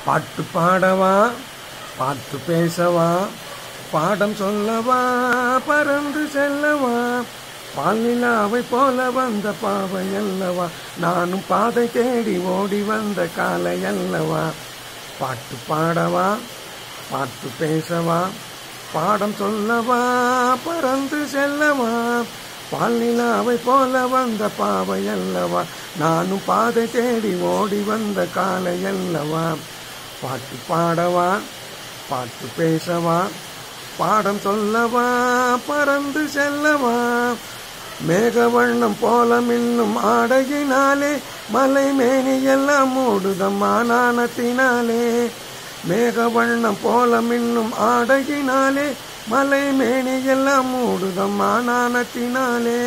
பாட்டு பாடவா பாட்டு பேசவா பாடம் சொல்லவா பறந்து செல்லவா பாலிலாவை போல வந்த பாவை அல்லவா நானும் பாதை தேடி ஓடி வந்த காலை அல்லவா பாட்டு பாடவா பாட்டு பேசவா பாடம் சொல்லவா பறந்து செல்லவா பாலிலாவை போல வந்த பாவை அல்லவா நானும் பாதை தேடி ஓடி வந்த காலை அல்லவா பாட்டு பாடவா பாட்டு பேசவா பாடம் சொல்லவா பறந்து செல்லவா மேகவண்ணம் போல மின்னும் ஆடையினாலே மலை மேனி எல்லாம் மூடுதம்மா நாணத்தினாலே மேகவண்ணம் போல மின்னும் ஆடையினாலே மலை மேனி எல்லாம் மூடுதம்மா நாணத்தினாலே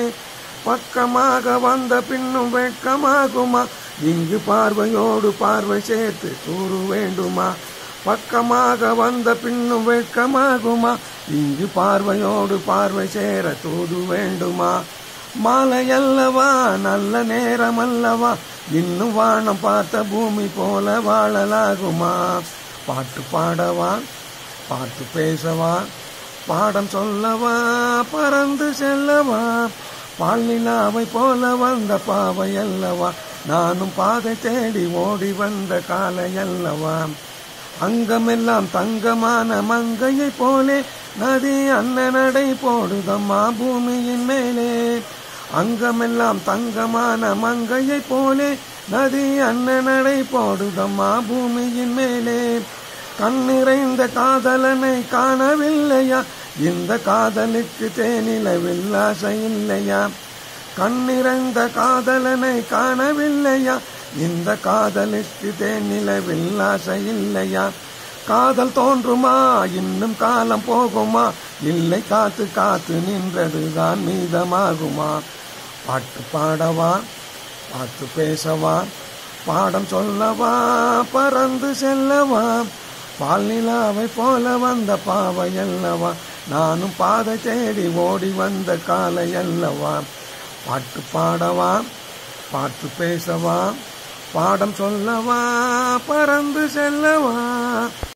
பக்கமாக வந்த பின்னும் வெட்கமாகுமா இங்கு பார்வையோடு பார்வை சேர்த்து கூறு வேண்டுமா பக்கமாக வந்த பின்னும் வெட்கமாகுமா இங்கு பார்வையோடு பார்வை சேர தூது வேண்டுமா மாலை அல்லவா நல்ல நேரம் அல்லவா இன்னும் வானம் பார்த்த பூமி போல வாழலாகுமா பாட்டு பாடவா பாட்டு பேசவா பாடம் சொல்லவா பறந்து செல்லவா பாலிலாவை போல வந்த பாவை அல்லவா நானும் பாதை தேடி ஓடி வந்த காலை அல்லவா அங்கமெல்லாம் தங்கமான மங்கையை போலே நதி அன்னநடை போடுதம்மா பூமியின் மேலே அங்கமெல்லாம் தங்கமான மங்கையை போலே நதி அன்னநடை போடுதம்மா பூமியின் மேலே கண்ணிறைந்த காதலனை காணவில்லையா இந்த காதலுக்கு தேனிலவில் ஆசை இல்லையா கண்ணிறைந்த காதலனை காணவில்லையா இந்த காதலுக்கு தேனிலவில் ஆசை இல்லையா காதல் தோன்றுமா இன்னும் காலம் போகுமா இல்லை காத்து காத்து நின்றதுதான் மீதமாகுமா பாட்டு பாடவா பாட்டு பேசவா பாடம் சொல்லவா பறந்து செல்லவா பால் நிலாவை போல வந்த பாவை அல்லவா நானும் பாதை தேடி ஓடி வந்த காலை அல்லவா பாட்டு பாடவா பாட்டு பேசவா பாடம் சொல்லவா பறந்து செல்லவா